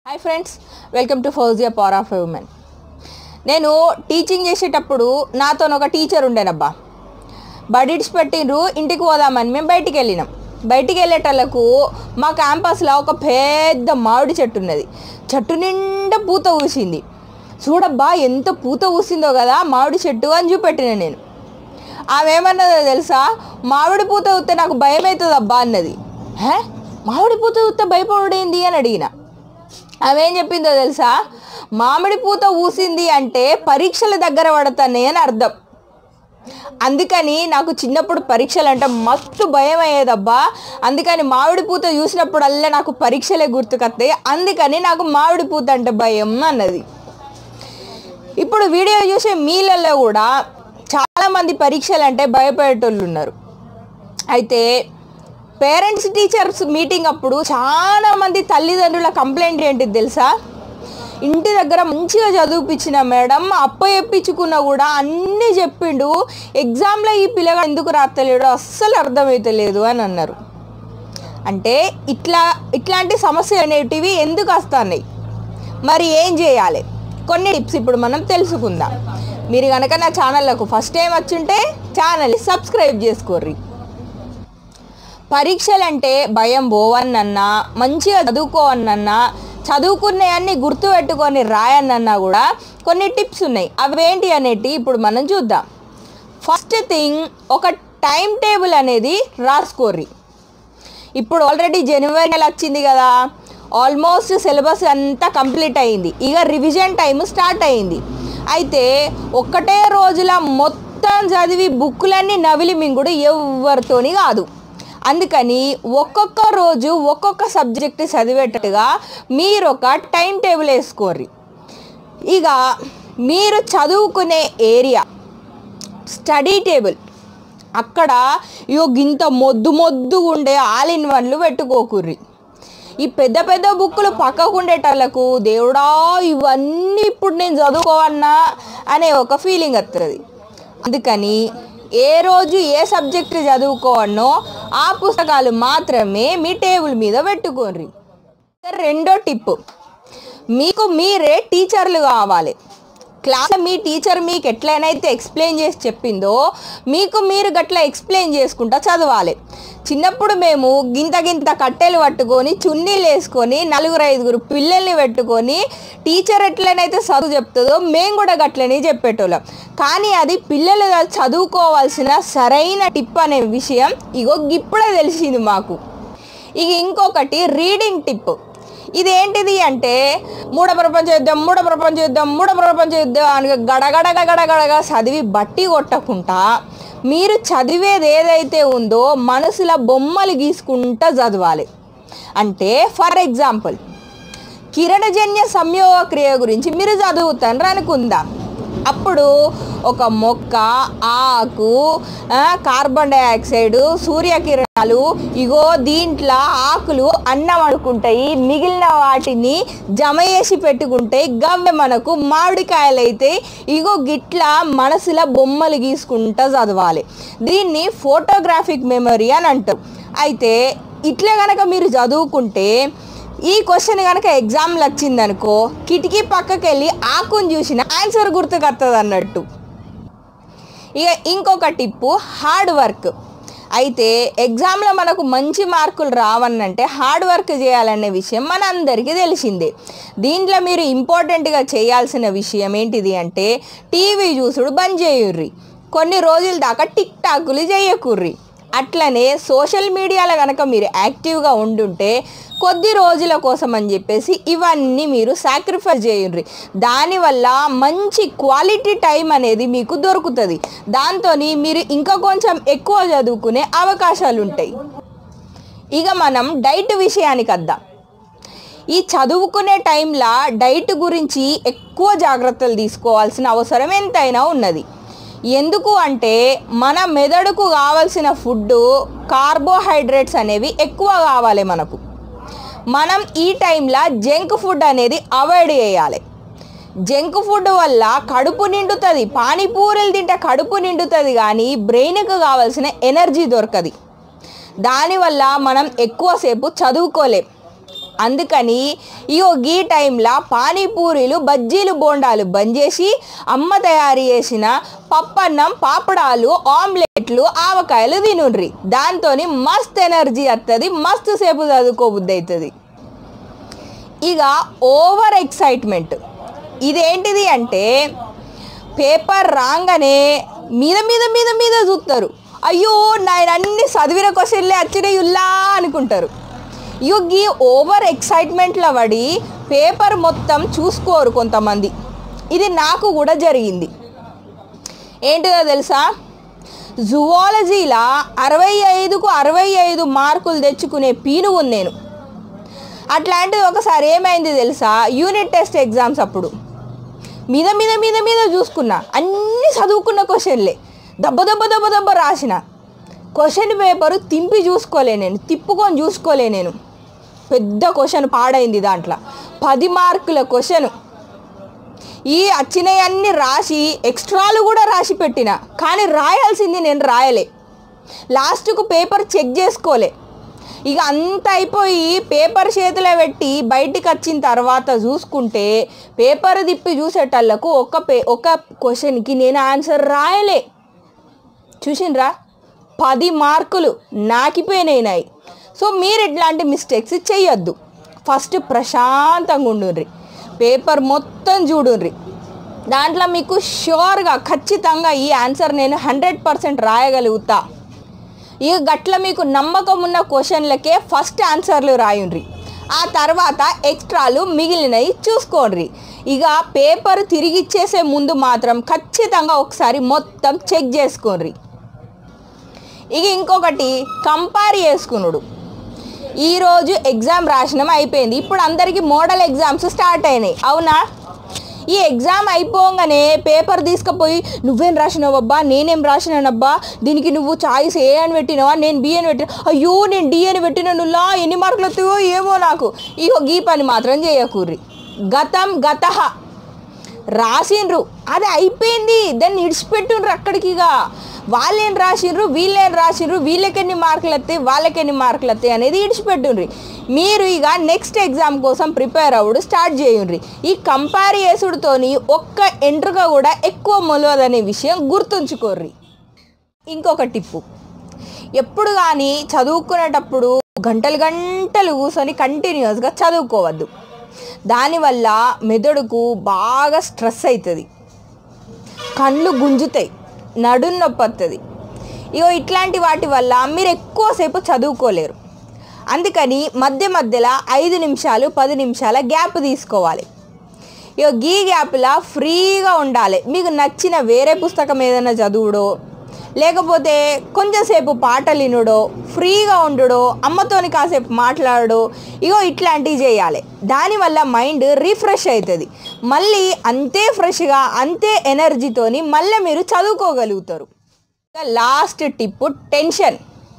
hi friends welcome to Fauzia power of women నేను teaching చేసేటప్పుడు నాతో ఒక టీచర్ ఉండేనబ్బా బడిడ్స్ పెట్టిండ్రు ఇంటికి పోదామని మేము బయటికి వెళ్ళినాం బయటికి వెళ్ళేటోళ్ళకు మా క్యాంపస్లో ఒక పెద్ద మామిడి చెట్టు ఉన్నది చెట్టు నిండా పూత ఊసింది చూడబ్బా ఎంత పూత ఊసిందో కదా మామిడి చెట్టు అని చూపెట్టిన నేను ఆమె ఏమన్నదో తెలుసా మామిడి పూత ఊస్తే నాకు భయం అవుతుంది అబ్బా అన్నది హే మామిడి పూత ఊస్తే భయపడేంది అని అడిగిన ఆమె ఏం చెప్పిందో తెలుసా మామిడి పూత ఊసింది అంటే పరీక్షల దగ్గర పడతానే అని అర్థం అందుకని నాకు చిన్నప్పుడు పరీక్షలు అంటే మస్తు భయం అయ్యేదబ్బా అందుకని మామిడి పూత చూసినప్పుడల్లా నాకు పరీక్షలే గుర్తుకొస్తాయి అందుకని నాకు మామిడి పూత అంటే భయం అన్నది ఇప్పుడు వీడియో చూసే మీలలో కూడా చాలామంది పరీక్షలు అంటే భయపడేటోళ్ళు ఉన్నారు అయితే పేరెంట్స్ టీచర్స్ మీటింగ్ అప్పుడు చాలా మంది తల్లిదండ్రుల కంప్లైంట్ ఏంటిది తెలుసా ఇంటి దగ్గర మంచిగా చదివిపించిన మేడం అప్ప చెప్పించుకున్నా కూడా అన్నీ చెప్పిండు ఎగ్జామ్లో ఈ పిల్లగా ఎందుకు రాస్తలేడు అస్సలు అర్థమవుతలేదు అని అన్నారు అంటే ఇట్లా ఇట్లాంటి సమస్యలు అనేటివి ఎందుకు వస్తున్నాయి మరి ఏం చేయాలి కొన్ని టిప్స్ ఇప్పుడు మనం తెలుసుకుందాం మీరు కనుక నా ఛానల్లకు ఫస్ట్ టైం వచ్చుంటే ఛానల్ని సబ్స్క్రైబ్ చేసుకోర్రి పరీక్షలంటే భయం పోవన్నన్నా మంచిగా చదువుకోవన్నన్నా చదువుకునేవన్నీ గుర్తుపెట్టుకొని రాయన్నన్నా కూడా కొన్ని టిప్స్ ఉన్నాయి అవేంటి అనేటి ఇప్పుడు మనం చూద్దాం ఫస్ట్ థింగ్ ఒక టైం టేబుల్ అనేది రాసుకోర్రి ఇప్పుడు ఆల్రెడీ జనవరి నెల వచ్చింది కదా ఆల్మోస్ట్ సిలబస్ అంతా కంప్లీట్ అయింది ఇక రివిజన్ టైం స్టార్ట్ అయింది అయితే ఒక్కటే రోజుల మొత్తం చదివి బుక్కులన్నీ నవిలి మింగుడు ఎవరితోని కాదు అందుకని ఒక్కొక్క రోజు ఒక్కొక్క సబ్జెక్ట్ చదివేటట్టుగా మీరు ఒక టైం టేబుల్ వేసుకోర్రి ఇక మీరు చదువుకునే ఏరియా స్టడీ టేబుల్ అక్కడ ఇగో గింత మొద్దు మొద్దు ఉండే ఆల్ ఇన్ వన్లు పెట్టుకోకుర్రి ఈ పెద్ద పెద్ద బుక్కులు పక్కకు ఉండేటోళ్ళకు దేవుడా ఇవన్నీ ఇప్పుడు నేను చదువుకోవన్నా అనే ఒక ఫీలింగ్ వస్తుంది అందుకని ఏ రోజు ఏ సబ్జెక్ట్ చదువుకోవన్నో ఆ పుస్తకాలు మాత్రమే మీ టేబుల్ మీద పెట్టుకోండి రెండో టిప్పు మీకు మీరే టీచర్లు కావాలి క్లాస్ మీ టీచర్ మీకు ఎట్లనైతే ఎక్స్ప్లెయిన్ చేసి చెప్పిందో మీకు మీరు గట్లా ఎక్స్ప్లెయిన్ చేసుకుంటా చదవాలి చిన్నప్పుడు మేము గింత గింత కట్టెలు పట్టుకొని చున్నీలు వేసుకొని నలుగురు ఐదుగురు పిల్లల్ని పెట్టుకొని టీచర్ ఎట్లనైతే చదువు చెప్తుందో మేము కూడా గట్లనే చెప్పేటోళ్ళం కానీ అది పిల్లలు చదువుకోవాల్సిన సరైన టిప్ అనే విషయం ఇగో ఇప్పుడే తెలిసింది మాకు ఇక ఇంకొకటి రీడింగ్ టిప్ ఇదేంటిది అంటే మూడ ప్రపంచ యుద్ధం మూడ ప్రపంచ యుద్ధం మూడ ప్రపంచ యుద్ధం అని గడగడగ గడగడగా చదివి బట్టి కొట్టకుండా మీరు చదివేది ఏదైతే ఉందో మనసులో బొమ్మలు గీసుకుంటా చదవాలి అంటే ఫర్ ఎగ్జాంపుల్ కిరణజన్య సంయోగ క్రియ గురించి మీరు చదువుతారు అనుకుందాం అప్పుడు ఒక మొక్క ఆకు ఆ, కార్బన్ డైఆక్సైడ్ సూర్యకిరణాలు ఇగో దీంట్లో ఆకులు అన్నం అనుకుంటాయి మిగిలిన వాటిని జమ చేసి పెట్టుకుంటే గవ్వె మనకు మామిడికాయలు అయితే ఇగో గిట్ల మనసులో బొమ్మలు గీసుకుంటా చదవాలి దీన్ని ఫోటోగ్రాఫిక్ మెమరీ అని అంటారు అయితే ఇట్లా కనుక మీరు చదువుకుంటే ఈ క్వశ్చన్ కనుక ఎగ్జామ్లో వచ్చిందనుకో కిటికీ పక్కకి వెళ్ళి ఆకుని చూసిన ఆన్సర్ గుర్తుకొస్తుంది అన్నట్టు ఇక ఇంకొక టిప్పు హార్డ్ వర్క్ అయితే ఎగ్జామ్లో మనకు మంచి మార్కులు రావన్నంటే హార్డ్ వర్క్ చేయాలనే విషయం మనందరికీ తెలిసిందే దీంట్లో మీరు ఇంపార్టెంట్గా చేయాల్సిన విషయం ఏంటిది అంటే టీవీ చూసుడు బంద్ చేయుర్రి కొన్ని రోజుల దాకా టిక్ టాకులు చేయకుర్రి అట్లనే సోషల్ మీడియాలో కనుక మీరు యాక్టివ్గా ఉండుంటే కొద్ది రోజుల కోసం అని చెప్పేసి ఇవన్నీ మీరు సాక్రిఫైస్ చేయండి దానివల్ల మంచి క్వాలిటీ టైం అనేది మీకు దొరుకుతుంది దాంతో మీరు ఇంకా కొంచెం ఎక్కువ చదువుకునే అవకాశాలు ఉంటాయి ఇక మనం డైట్ విషయానికి వద్దాం ఈ చదువుకునే టైంలో డైట్ గురించి ఎక్కువ జాగ్రత్తలు తీసుకోవాల్సిన అవసరం ఎంతైనా ఉన్నది ఎందుకు అంటే మన మెదడుకు కావాల్సిన ఫుడ్ కార్బోహైడ్రేట్స్ అనేవి ఎక్కువ కావాలి మనకు మనం ఈ టైంలో జంక్ ఫుడ్ అనేది అవాయిడ్ చేయాలి జంక్ ఫుడ్ వల్ల కడుపు నిండుతుంది పానీపూరీలు తింటే కడుపు నిండుతుంది కానీ బ్రెయిన్కి కావాల్సిన ఎనర్జీ దొరకది దానివల్ల మనం ఎక్కువసేపు చదువుకోలేం అందుకని ఇగో గీ టైంలో పానీపూరీలు బజ్జీలు బోండాలు బంద్ చేసి అమ్మ తయారు చేసిన పప్పన్నం పాపడాలు ఆమ్లెట్లు ఆవకాయలు తినుండ్రి దాంతో మస్త్ ఎనర్జీ వస్తుంది మస్తు సేపు చదువుకోబుద్ది అవుతుంది ఇక ఓవర్ ఎక్సైట్మెంట్ ఇదేంటిది అంటే పేపర్ రాగానే మీద మీద మీద మీద చూస్తారు అయ్యో నాయన అన్ని చదివిన క్వశ్చన్లే వచ్చినాయి ఉల్లా అనుకుంటారు ఇగో ఈ ఓవర్ ఎక్సైట్మెంట్లో పడి పేపర్ మొత్తం చూసుకోరు కొంతమంది ఇది నాకు కూడా జరిగింది ఏంటిదో తెలుసా జువాలజీలా అరవై ఐదుకు అరవై ఐదు మార్కులు తెచ్చుకునే పీను ఉంది నేను అట్లాంటిది ఒకసారి ఏమైంది తెలుసా యూనిట్ టెస్ట్ ఎగ్జామ్స్ అప్పుడు మీద మీద మీద మీద చూసుకున్నా అన్నీ చదువుకున్న క్వశ్చన్లే దెబ్బ దెబ్బ దెబ్బ దెబ్బ రాసిన క్వశ్చన్ పేపరు తింపి చూసుకోలే నేను తిప్పుకొని చూసుకోలే నేను పెద్ద క్వశ్చన్ పాడైంది దాంట్లో పది మార్కుల క్వశ్చన్ ఈ వచ్చినవన్నీ రాసి ఎక్స్ట్రాలు కూడా రాసి పెట్టిన కానీ రాయాల్సింది నేను రాయలే లాస్ట్కు పేపర్ చెక్ చేసుకోలే ఇక అంత అయిపోయి పేపర్ చేతిలో పెట్టి బయటికి వచ్చిన తర్వాత చూసుకుంటే పేపర్ తిప్పి చూసేటళ్ళకు ఒక పే ఒక క్వశ్చన్కి నేను ఆన్సర్ రాయలే చూసిండ్రా పది మార్కులు నాకిపోయినాయి సో మీరు ఇట్లాంటి మిస్టేక్స్ చెయ్యొద్దు ఫస్ట్ ప్రశాంతంగా ఉండుర్రి పేపర్ మొత్తం చూడుర్రి దాంట్లో మీకు షూర్గా ఖచ్చితంగా ఈ ఆన్సర్ నేను హండ్రెడ్ పర్సెంట్ రాయగలుగుతా ఇక గట్ల మీకు నమ్మకం ఉన్న క్వశ్చన్లకే ఫస్ట్ ఆన్సర్లు రాయుండ్రి ఆ తర్వాత ఎక్స్ట్రాలు మిగిలినవి చూసుకోండి ఇక పేపర్ తిరిగి ఇచ్చేసే ముందు మాత్రం ఖచ్చితంగా ఒకసారి మొత్తం చెక్ చేసుకోండి ఇక ఇంకొకటి కంపేర్ చేసుకునుడు ఈరోజు ఎగ్జామ్ రాసినాం అయిపోయింది ఇప్పుడు అందరికీ మోడల్ ఎగ్జామ్స్ స్టార్ట్ అయినాయి అవునా ఈ ఎగ్జామ్ అయిపోగానే పేపర్ తీసుకుపోయి నువ్వేం రాసినావు అబ్బా నేనేం రాసినానబ్బా దీనికి నువ్వు చాయిస్ ఏ అని పెట్టినావా నేను బి అని పెట్టిన అయ్యో నేను డి అని పెట్టిన నువ్వులా ఎన్ని మార్కులు వస్తాయో ఏమో నాకు ఇగో గీ పని మాత్రం చేయకూర్రి గతం గత రాసిండ్రు అది అయిపోయింది దాన్ని ఇడిచిపెట్టుండ్రు అక్కడికి ఇక వాళ్ళేం రాసిండ్రు వీళ్ళేం రాసిండ్రు వీళ్ళకి ఎన్ని మార్కులు వస్తాయి వాళ్ళకి ఎన్ని మార్కులు వస్తాయి అనేది ఇడిచిపెట్టుండ్రి మీరు ఇక నెక్స్ట్ ఎగ్జామ్ కోసం ప్రిపేర్ అవ్వడు స్టార్ట్ చేయండి ఈ కంపేర్ చేసుడుతోని ఒక్క ఎంట్రుక కూడా ఎక్కువ మొలవదనే విషయం గుర్తుంచుకోర్రి ఇంకొక టిప్పు ఎప్పుడు కానీ చదువుకునేటప్పుడు గంటలు గంటలు కూర్చొని కంటిన్యూస్గా చదువుకోవద్దు దానివల్ల మెదడుకు బాగా స్ట్రెస్ అవుతుంది కళ్ళు గుంజుతాయి నడుం నొప్పి వస్తుంది ఇగో ఇట్లాంటి వాటి వల్ల మీరు ఎక్కువసేపు చదువుకోలేరు అందుకని మధ్య మధ్యలో ఐదు నిమిషాలు పది నిమిషాల గ్యాప్ తీసుకోవాలి ఇగో గీ గ్యాప్లా ఫ్రీగా ఉండాలి మీకు నచ్చిన వేరే పుస్తకం ఏదైనా చదువుడో లేకపోతే కొంచెంసేపు పాటలు వినుడో ఫ్రీగా ఉండుడో అమ్మతోని కాసేపు మాట్లాడడో ఇగో ఇట్లాంటివి చేయాలి దానివల్ల మైండ్ రిఫ్రెష్ అవుతుంది మళ్ళీ అంతే ఫ్రెష్గా అంతే ఎనర్జీతోని మళ్ళీ మీరు చదువుకోగలుగుతారు లాస్ట్ టిప్ టెన్షన్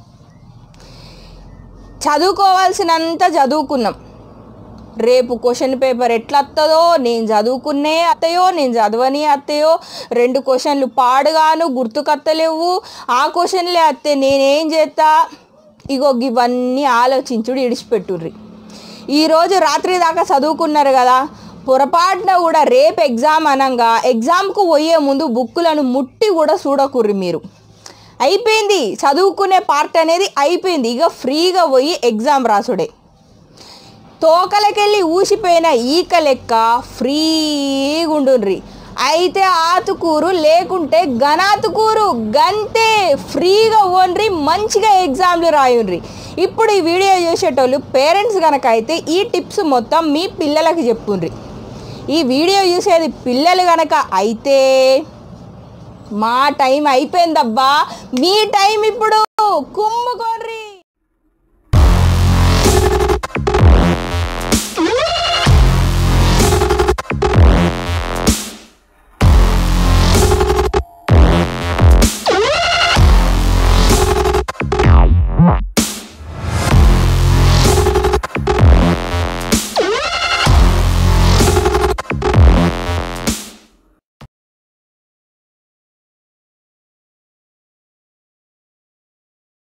చదువుకోవాల్సినంత చదువుకున్నాం రేపు క్వశ్చన్ పేపర్ ఎట్లా వస్తుందో నేను చదువుకునే అత్తయో నేను చదవని అత్తయో రెండు క్వశ్చన్లు పాడుగాను గుర్తుకత్తలేవు ఆ క్వశ్చన్లే అత్తే నేనేం చేస్తా ఇగో ఇవన్నీ ఆలోచించుడు ఇడిచిపెట్టుర్రి ఈరోజు రాత్రి దాకా చదువుకున్నారు కదా పొరపాటున కూడా రేపు ఎగ్జామ్ అనంగా ఎగ్జామ్కు పోయే ముందు బుక్కులను ముట్టి కూడా చూడకుర్రి మీరు అయిపోయింది చదువుకునే పార్ట్ అనేది అయిపోయింది ఇక ఫ్రీగా పోయి ఎగ్జామ్ రాసుడే తోకలకెళ్ళి ఊసిపోయిన ఈక లెక్క ఫ్రీగా ఉండుండ్రి అయితే ఆతుకూరు లేకుంటే గనాతుకూరు గంతే ఫ్రీగా ఓన్రి మంచిగా ఎగ్జామ్లు రాయుండ్రి ఇప్పుడు ఈ వీడియో చూసేటోళ్ళు పేరెంట్స్ కనుక అయితే ఈ టిప్స్ మొత్తం మీ పిల్లలకి చెప్పుండ్రి ఈ వీడియో చూసేది పిల్లలు కనుక అయితే మా టైం అయిపోయిందబ్బా మీ టైం ఇప్పుడు కుమ్ముకోండ్రి